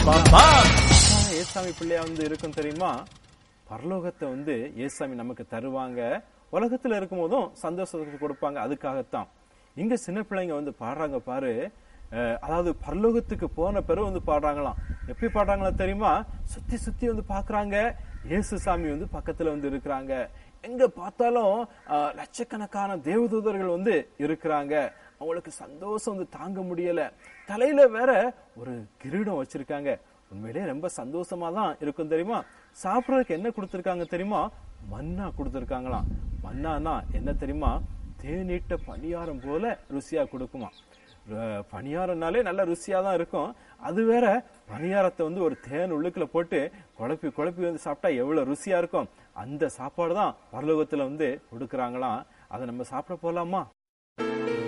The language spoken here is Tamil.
அப்பா ஏசாமி பிள்ளையா வந்து இருக்கும் தெரியுமா பரலோகத்தை வந்து ஏசாமி நமக்கு தருவாங்க உலகத்துல இருக்கும் போதும் சந்தோஷத்துக்கு கொடுப்பாங்க அதுக்காகத்தான் இங்க சின்ன பிள்ளைங்க வந்து பாடுறாங்க பாரு அஹ், அதாவது பரலோகத்துக்கு போன பிறகு வந்து பாடுறாங்களாம் எப்படி பாடுறாங்களா தெரியுமா சுத்தி சுத்தி வந்து பாக்குறாங்க இயேசு சாமி வந்து பக்கத்துல வந்து இருக்கிறாங்க எங்க பார்த்தாலும் அஹ், லட்சக்கணக்கான தேவதூதர்கள் வந்து இருக்கிறாங்க அவங்களுக்கு சந்தோஷம் வந்து தாங்க முடியல தலையில வேற ஒரு கிரீடம் வச்சிருக்காங்க உண்மையிலேயே ரொம்ப சந்தோஷமா தான் இருக்கும் தெரியுமா சாப்பிடறதுக்கு என்ன கொடுத்திருக்காங்க தெரியுமா மன்னா கொடுத்திருக்காங்களாம் மன்னானா என்ன தெரியுமா தேநீட்ட பணியாரம் போல ருசியா கொடுக்குமா ர- பணியாரம்னாலே நல்ல ருசியா தான் இருக்கும் அது வேற பணியாரத்தை வந்து ஒரு தேன் உள்ளுக்குள்ள போட்டு குழப்பி குழப்பி வந்து சாப்பிட்டா எவ்வளவு ருசியா இருக்கும் அந்த சாப்பாடு தான் பரலோகத்துல வந்து கொடுக்கறாங்களாம் அதை நம்ம சாப்பிட போலாமா